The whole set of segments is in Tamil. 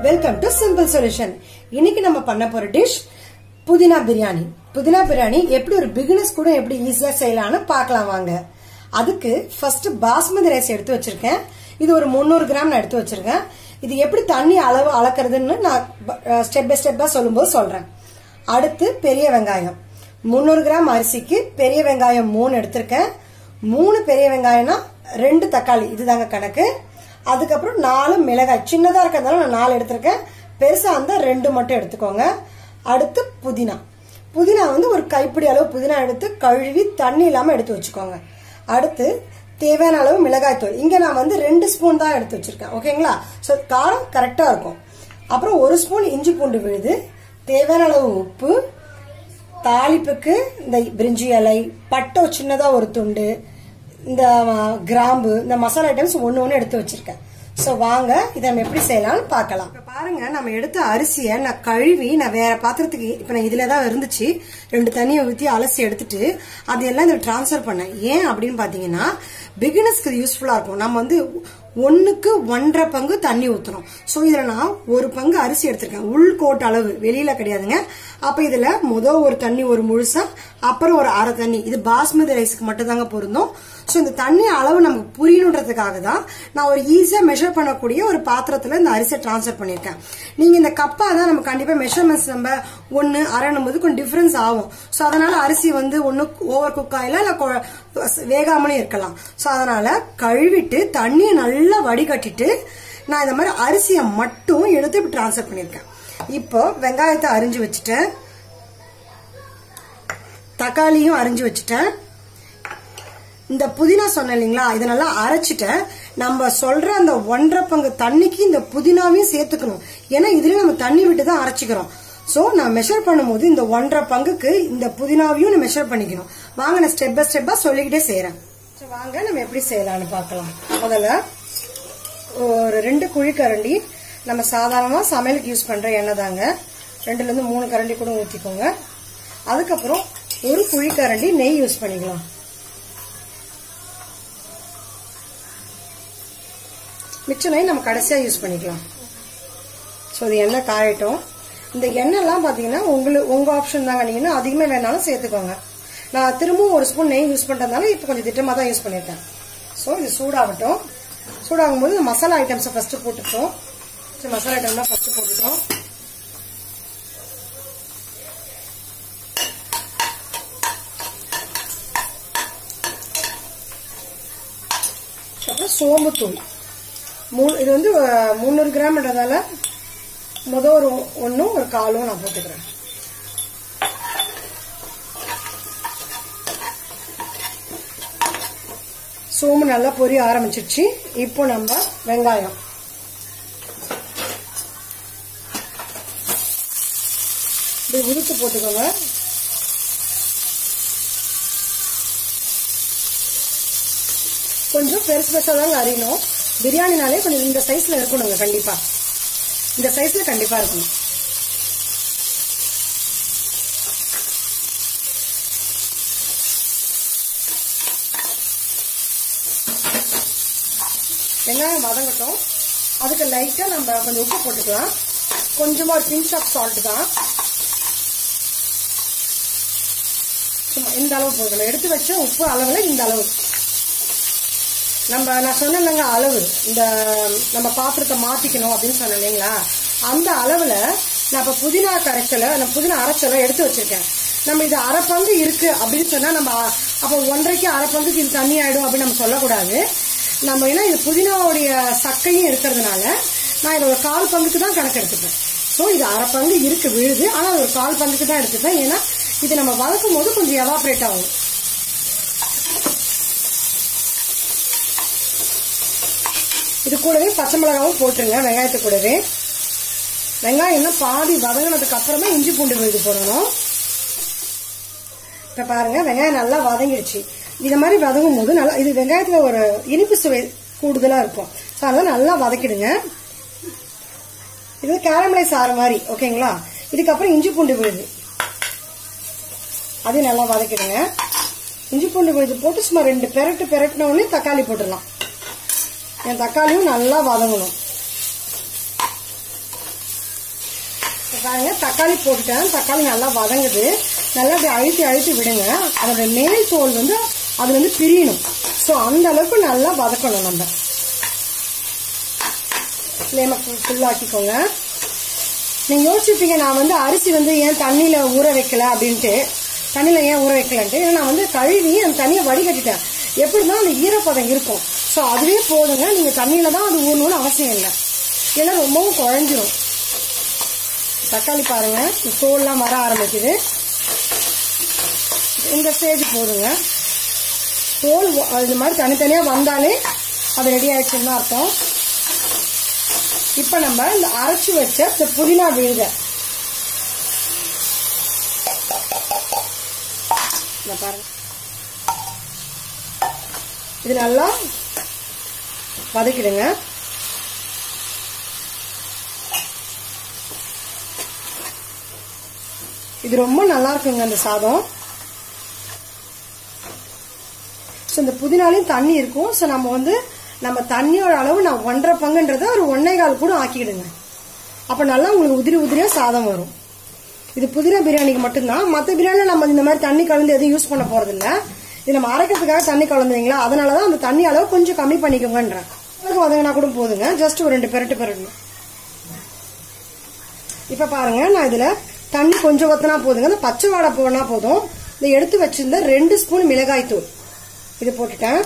வெல்கம் டு சிம்பிள் சொல்யூஷன் இன்னைக்கு நம்ம பண்ண போற டிஷ் புதினா பிரியாணி புதினா பிரியாணி எப்படி ஒரு பிகினஸ் கூட எப்படி ஈஸியா செய்யலாம்னு பார்க்கலாம் வாங்க அதுக்கு ஃபர்ஸ்ட் பாஸ்மதி ரைஸ் எடுத்து வச்சிருக்கேன் இது ஒரு 300 கிராம் நான் எடுத்து வச்சிருக்கேன் இது எப்படி தண்ணி அளவு அளக்குறதுன்னு நான் ஸ்டெப் பை ஸ்டெப்பா சொல்லும்போது சொல்றேன் அடுத்து பெரிய வெங்காயம் 300 கிராம் அரிசிக்கு பெரிய வெங்காயம் மூணு எடுத்திருக்கேன் மூணு பெரிய வெங்காயம்னா ரெண்டு தக்காளி இதுதாங்க கணக்கு அதுக்கப்புறம் நாலு மிளகாய் சின்னதா இருக்கிறதால நான் நாலு எடுத்திருக்கேன் பெருசா இருந்தா ரெண்டு மட்டும் எடுத்துக்கோங்க அடுத்து புதினா புதினா வந்து ஒரு கைப்பிடி அளவு புதினா எடுத்து கழுவி தண்ணி இல்லாம எடுத்து வச்சுக்கோங்க அடுத்து தேவையான அளவு மிளகாய் தூள் இங்க நான் வந்து ரெண்டு ஸ்பூன் தான் எடுத்து வச்சிருக்கேன் ஓகேங்களா ஸோ காரம் கரெக்டா இருக்கும் அப்புறம் ஒரு ஸ்பூன் இஞ்சி பூண்டு விழுது தேவையான அளவு உப்பு தாளிப்புக்கு இந்த பிரிஞ்சி இலை பட்டை சின்னதா ஒரு துண்டு இந்த கிராம்பு இந்த மசாலா ஐட்டம்ஸ் ஒன்று ஒன்று எடுத்து வச்சிருக்கேன் ஸோ வாங்க இதை நம்ம எப்படி செய்யலாம்னு பார்க்கலாம் இப்போ பாருங்க நம்ம எடுத்த அரிசியை நான் கழுவி நான் வேற பாத்திரத்துக்கு இப்போ நான் இதில் தான் இருந்துச்சு ரெண்டு தண்ணியை ஊற்றி அலசி எடுத்துட்டு அதையெல்லாம் இதில் ட்ரான்ஸ்ஃபர் பண்ணேன் ஏன் அப்படின்னு பார்த்தீங்கன்னா பிகினர்ஸ்க்கு இது யூஸ்ஃபுல்லாக இருக்கும் நம்ம வந்து ஒன்றுக்கு ஒன்றரை பங்கு தண்ணி ஊற்றணும் ஸோ இதில் நான் ஒரு பங்கு அரிசி எடுத்திருக்கேன் உள்கோட்டு அளவு வெளியில கிடையாதுங்க அப்போ இதில் முதல் ஒரு தண்ணி ஒரு முழுசா அப்புறம் ஒரு அரை தண்ணி இது பாஸ்மதி ரைஸ்க்கு மட்டும் தாங்க பொருந்தும் ஸோ இந்த தண்ணி அளவு நமக்கு புரியணுன்றதுக்காக தான் நான் ஒரு ஈஸியாக மெஷர் பண்ணக்கூடிய ஒரு பாத்திரத்தில் இந்த அரிசியை ட்ரான்ஸ்ஃபர் பண்ணியிருக்கேன் நீங்கள் இந்த கப்பாக தான் நம்ம கண்டிப்பாக மெஷர்மெண்ட்ஸ் நம்ம ஒன்று அரைனும் போது கொஞ்சம் டிஃப்ரென்ஸ் ஆகும் ஸோ அதனால அரிசி வந்து ஒன்று ஓவர் குக் ஆகலாம் இல்லை வேகாமலே இருக்கலாம் ஸோ அதனால கழுவிட்டு தண்ணியை நல்லா வடிகட்டிட்டு நான் இந்த மாதிரி அரிசியை மட்டும் எடுத்து இப்படி ட்ரான்ஸ்ஃபர் பண்ணியிருக்கேன் இப்போ வெங்காயத்தை அரிஞ்சு வச்சுட்டேன் தக்காளியும் அரிஞ்சு வச்சுட்டேன் இந்த புதினா சொன்னேன் இல்லைங்களா இதை நல்லா அரைச்சிட்டேன் நம்ம சொல்ற அந்த ஒன்றரை பங்கு தண்ணிக்கு இந்த புதினாவையும் சேர்த்துக்கணும் ஏன்னா இதுல நம்ம தண்ணி விட்டு தான் அரைச்சிக்கிறோம் ஸோ நான் மெஷர் பண்ணும்போது இந்த ஒன்றரை பங்குக்கு இந்த புதினாவையும் நான் மெஷர் பண்ணிக்கணும் வாங்க நான் ஸ்டெப் பை ஸ்டெப்பா சொல்லிக்கிட்டே செய்யறேன் வாங்க நம்ம எப்படி செய்யலாம்னு பார்க்கலாம் முதல்ல ஒரு ரெண்டு குழி கரண்டி நம்ம சாதாரணமா சமையலுக்கு யூஸ் பண்ற எண்ணெய் தாங்க ரெண்டுல இருந்து மூணு கரண்டி கூட ஊத்திக்கோங்க அதுக்கப்புறம் ஒரு குழி கரண்டி நெய் யூஸ் பண்ணிக்கலாம் மிச்ச நெய் நம்ம கடைசியா யூஸ் பண்ணிக்கலாம் ஸோ இது எண்ணெய் காயட்டும் இந்த எண்ணெய்லாம் பார்த்தீங்கன்னா உங்களுக்கு உங்க ஆப்ஷன் தாங்க நீங்க இன்னும் அதிகமாக வேணாலும் சேர்த்துக்கோங்க நான் திரும்பவும் ஒரு ஸ்பூன் நெய் யூஸ் பண்றதுனால இப்போ கொஞ்சம் திட்டமாக தான் யூஸ் பண்ணியிருக்கேன் ஸோ இது சூடாகட்டும் சூடாகும் போது இந்த மசாலா ஐட்டம்ஸை ஃபர்ஸ்ட் போட்டுட்டோம் சரி மசாலா ஐட்டம்லாம் ஃபர்ஸ்ட் போட்டுட்டோம் அப்புறம் சோம்புத்தூள் மூணு இது வந்து முந்நூறு கிராம்ன்றதால முத ஒரு ஒன்றும் ஒரு காலும் நான் போட்டுக்கிறேன் சோம்பு நல்லா பொரிய ஆரம்பிச்சிருச்சு இப்போ நம்ம வெங்காயம் இப்படி உதுத்து போட்டுக்கோங்க கொஞ்சம் பெருசு பெருசாக தாங்க அறியணும் பிரியாணினாலே கொஞ்சம் இந்த சைஸ்ல இருக்கணுங்க கண்டிப்பா இந்த சைஸ்ல கண்டிப்பா இருக்கணும் வெங்காயம் வதங்கட்டும் அதுக்கு லைட்டா நம்ம கொஞ்சம் உப்பு போட்டுக்கலாம் கொஞ்சமா ஒரு பிஞ்ச் ஆஃப் சால்ட் தான் சும்மா இந்த அளவு போதும் எடுத்து வச்ச உப்பு அளவுல இந்த அளவு நம்ம நான் சொன்னேங்க அளவு இந்த நம்ம பாத்திரத்தை மாத்திக்கணும் அப்படின்னு சொன்னேன் இல்லைங்களா அந்த அளவுல நான் இப்ப புதினா கரைச்சல நம்ம புதினா அரைச்சல எடுத்து வச்சிருக்கேன் நம்ம இது அரை பங்கு இருக்கு அப்படின்னு சொன்னா நம்ம அப்ப ஒன்றரைக்கு அரை பங்குக்கு இது தண்ணி ஆயிடும் அப்படின்னு நம்ம சொல்லக்கூடாது நம்ம ஏன்னா இது புதினாவுடைய சக்கையும் இருக்கிறதுனால நான் இதை ஒரு கால் பங்குக்கு தான் கணக்கு எடுத்துப்பேன் ஸோ இது அரை பங்கு இருக்கு விழுது ஆனால் அது ஒரு கால் பங்குக்கு தான் எடுத்துப்பேன் ஏன்னா இது நம்ம வதக்கும் போது கொஞ்சம் எவாப்ரேட் ஆகும் இது கூடவே பச்சை மிளகாவும் போட்டுருங்க வெங்காயத்து கூடவே வெங்காயம் என்ன பாதி வதங்கினதுக்கு அப்புறமா இஞ்சி பூண்டு விழுது போடணும் இப்ப பாருங்க வெங்காயம் நல்லா வதங்கிடுச்சு இது மாதிரி வதங்கும் போது நல்லா இது வெங்காயத்துல ஒரு இனிப்பு சுவை கூடுதலா இருக்கும் ஸோ அதெல்லாம் நல்லா வதக்கிடுங்க இது கேரமலைஸ் ஆற மாதிரி ஓகேங்களா இதுக்கப்புறம் இஞ்சி பூண்டு விழுது அதையும் நல்லா வதக்கிடுங்க இஞ்சி பூண்டு விழுது போட்டு சும்மா ரெண்டு பெரட்டு பெரட்டின உடனே தக்காளி போட்டுடலாம் என் தக்காளியும் நல்லா வதங்கணும் பாருங்க தக்காளி போட்டுட்டேன் தக்காளி நல்லா வதங்குது நல்லா அப்படி அழுத்தி அழுத்தி விடுங்க அதோட மேல் தோல் வந்து அதுல இருந்து பிரியணும் ஸோ அந்த அளவுக்கு நல்லா வதக்கணும் நம்ம ஃப்ளேமை ஃபுல்லாக்கிக்கோங்க நீங்க யோசிச்சிருப்பீங்க நான் வந்து அரிசி வந்து ஏன் தண்ணியில ஊற வைக்கல அப்படின்ட்டு தண்ணியில ஏன் ஊற வைக்கலன்ட்டு ஏன்னா நான் வந்து கழுவி அந்த தண்ணியை வடிகட்டிட்டேன் எப்படி இருந்தாலும் அந்த ஈரப்பதம் இருக்கும் ஸோ அதுவே போதுங்க நீங்க தண்ணியில தான் அது ஊறணும்னு அவசியம் இல்லை ஏன்னா ரொம்பவும் குழஞ்சிரும் தக்காளி பாருங்க இந்த தோல்லாம் வர ஆரம்பிக்குது இந்த ஸ்டேஜ் போதுங்க தோல் வ- இது மாதிரி தனித்தனியா வந்தாலே அது ரெடி ஆயிடுச்சுன்னு தான் அர்த்தம் இப்ப நம்ம இந்த அரைச்சு வச்ச இந்த புதினா விழுத இந்த பாருங்க இது நல்லா வதக்கிடுங்க இது ரொம்ப நல்லா இருக்குங்க அந்த சாதம் ஸோ இந்த புதினாலையும் தண்ணி இருக்கும் ஸோ நம்ம வந்து நம்ம தண்ணியோட அளவு நான் ஒன்றரை பங்குன்றதை ஒரு ஒன்னே கால் கூட ஆக்கிடுங்க அப்போ நல்லா உங்களுக்கு உதிரி உதிரியா சாதம் வரும் இது புதினா பிரியாணிக்கு மட்டும்தான் மற்ற பிரியாணியில் நம்ம இந்த மாதிரி தண்ணி கலந்து எதுவும் யூஸ் பண்ண போறதில்ல இது நம்ம அரைக்கிறதுக்காக தண்ணி கலந்துங்களா அதனால தான் அந்த தண்ணி அளவு கொஞ்சம் கம்மி பண்ணிக்கோங்கன்றேன் உங்களுக்கு வதங்கினா கூட போதுங்க ஜஸ்ட் ஒரு ரெண்டு பெரட்டு பெரட்டணும் இப்ப பாருங்க நான் இதுல தண்ணி கொஞ்சம் ஊத்தினா போதுங்க அந்த பச்சை வாடை போனா போதும் இதை எடுத்து வச்சிருந்த ரெண்டு ஸ்பூன் மிளகாய் தூள் இது போட்டுட்டேன்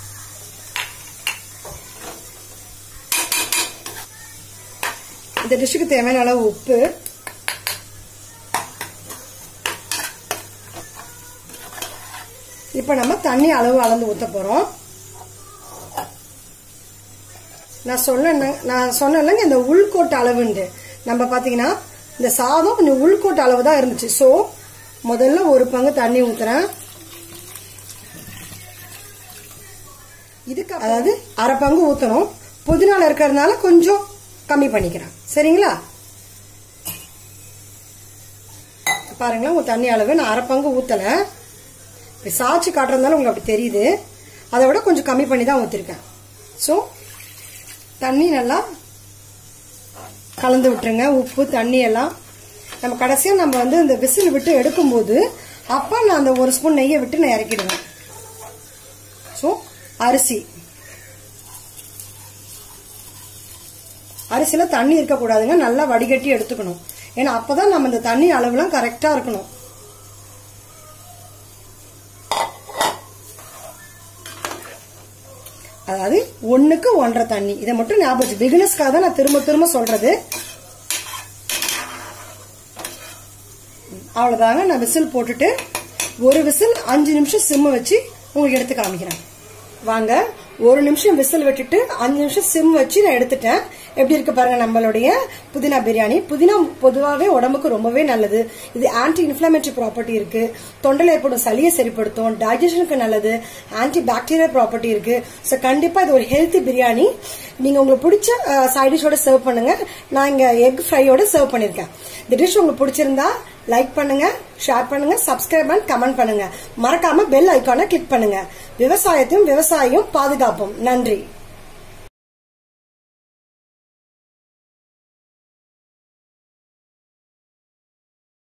இந்த டிஷ்ஷுக்கு தேவையான அளவு உப்பு இப்ப நம்ம தண்ணி அளவு அளந்து ஊத்த போறோம் நான் சொன்னேன் நான் சொன்னேன்லங்க இந்த உள்கோட்டு அளவுண்டு நம்ம பாத்தீங்கன்னா இந்த சாதம் கொஞ்சம் உள்கோட்டு அளவு தான் இருந்துச்சு சோ முதல்ல ஒரு பங்கு தண்ணி ஊத்துறேன் இதுக்கு அதாவது அரை பங்கு ஊத்தணும் புதினால இருக்கிறதுனால கொஞ்சம் கம்மி பண்ணிக்கிறேன் சரிங்களா பாருங்களேன் உங்க தண்ணி அளவு நான் அரை பங்கு ஊத்தல இப்படி சாய்ச்சி காட்டுறதுனால உங்களுக்கு அப்படி தெரியுது அதை விட கொஞ்சம் கம்மி பண்ணி தான் ஊத்திருக்கேன் ஸோ தண்ணி நல்லா கலந்து விட்டுருங்க உப்பு தண்ணி எல்லாம் நம்ம கடைசியா நம்ம வந்து இந்த விசில் விட்டு எடுக்கும்போது அப்ப நான் அந்த ஒரு ஸ்பூன் நெய்யை விட்டு நான் இறக்கிடுவேன் ஸோ அரிசி அரிசியில தண்ணி இருக்கக்கூடாதுங்க நல்லா வடிகட்டி எடுத்துக்கணும் ஏன்னா அப்பதான் நம்ம இந்த தண்ணி அளவுலாம் கரெக்டா இருக்கணும் அதாவது ஒண்ணுக்கு ஒன்றரை தண்ணி இதை மட்டும் ஞாபகம் பிகினஸ்க்காக தான் நான் திரும்ப திரும்ப சொல்றது அவ்வளவுதாங்க நான் விசில் போட்டுட்டு ஒரு விசில் அஞ்சு நிமிஷம் சிம்ம வச்சு உங்களுக்கு எடுத்து காமிக்கிறேன் வாங்க ஒரு நிமிஷம் விசில் விட்டுட்டு அஞ்சு நிமிஷம் சிம் வச்சு நான் எடுத்துட்டேன் எப்படி இருக்கு பாருங்க நம்மளுடைய புதினா பிரியாணி புதினா பொதுவாகவே உடம்புக்கு ரொம்பவே நல்லது இது ஆன்டி இன்ஃபிளமேட்டரி ப்ராப்பர்ட்டி இருக்கு தொண்டையில் ஏற்படும் சளியை சரிப்படுத்தும் டைஜஷனுக்கு நல்லது ஆன்டி பாக்டீரியல் ப்ராப்பர்ட்டி இருக்கு ஸோ கண்டிப்பா இது ஒரு ஹெல்த்தி பிரியாணி நீங்க உங்களுக்கு பிடிச்ச சைட் டிஷோட சர்வ் பண்ணுங்க நான் இங்க எக் ஃப்ரையோட சர்வ் பண்ணிருக்கேன் இந்த டிஷ் உங்களுக்கு பிடிச்சிருந்தா லைக் பண்ணுங்க ஷேர் பண்ணுங்க சப்ஸ்கிரைப் அண்ட் கமெண்ட் பண்ணுங்க மறக்காம பெல் ஐக்கானை கிளிக் பண்ணுங்க விவசாயத்தையும் விவசாயியும் பாதுகாப்போம் நன்றி